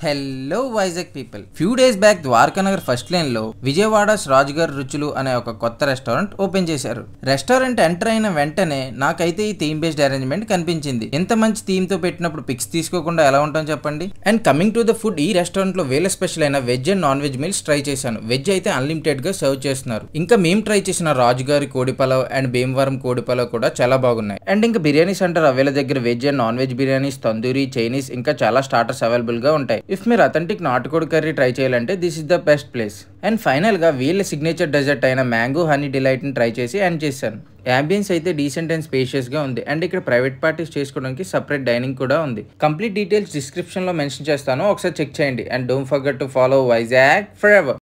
hello Vizag people few days back Dwarakanagar first line లో విజయవాడ రాజుగారి రుచులు అనే ఒక కొత్త రెస్టారెంట్ ఓపెన్ చేశారు రెస్టారెంట్ ఎంటర్ అయిన వెంటనే నాకైతే ఈ థీమ్ బేస్డ్ అరేంజ్మెంట్ కనిపించింది ఎంత మంచి థీమ్ తో పెట్టినప్పుడు పిక్స్ తీసుకోకుండా ఎలా ఉంటాం చెప్పండి and coming to the food ఈ రెస్టారెంట్ లో వేల స్పెషల్ అయిన veg and non veg meals try చేశాను వెజ్ అయితే అన్లిమిటెడ్ గా సర్వ్ చేస్తున్నారు ఇంకా మేము ట్రై చేసిన రాజుగారి కోడి పలావ్ అండ్ భీమవరం కోడి పలావ్ కూడా చాలా బాగున్నాయి అండ్ ఇంకా బిర్యానీ సెంటర్ అవేల దగ్గర veg and non veg biryanis tandoori Chinese ఇంకా చాలా స్టార్టర్స్ అవైలబుల్ గా ఉంటాయి ఇఫ్ మీరు అథెంటిక్ నాటుకోడి కర్రీ ట్రై చేయాలంటే this is the best place and final గా వీళ్ళ సిగ్నేచర్ డెజర్ట్ అయిన మ్యాంగో హనీ డిలైట్ ని ట్రై చేసి ఎండ్ చేశాను యాంబియన్స్ అయితే డీసెంట్ అండ్ స్పేషియస్ గా ఉంది అండ్ ఇక్కడ ప్రైవేట్ పార్టీస్ చేసుకోవడానికి సపరేట్ డైనింగ్ కూడా ఉంది కంప్లీట్ డీటెయిల్స్ డిస్క్రిప్షన్ లో మెన్షన్ చేస్తాను ఒకసారి చెక్ చేయండి and don't forget to follow Vizag for ever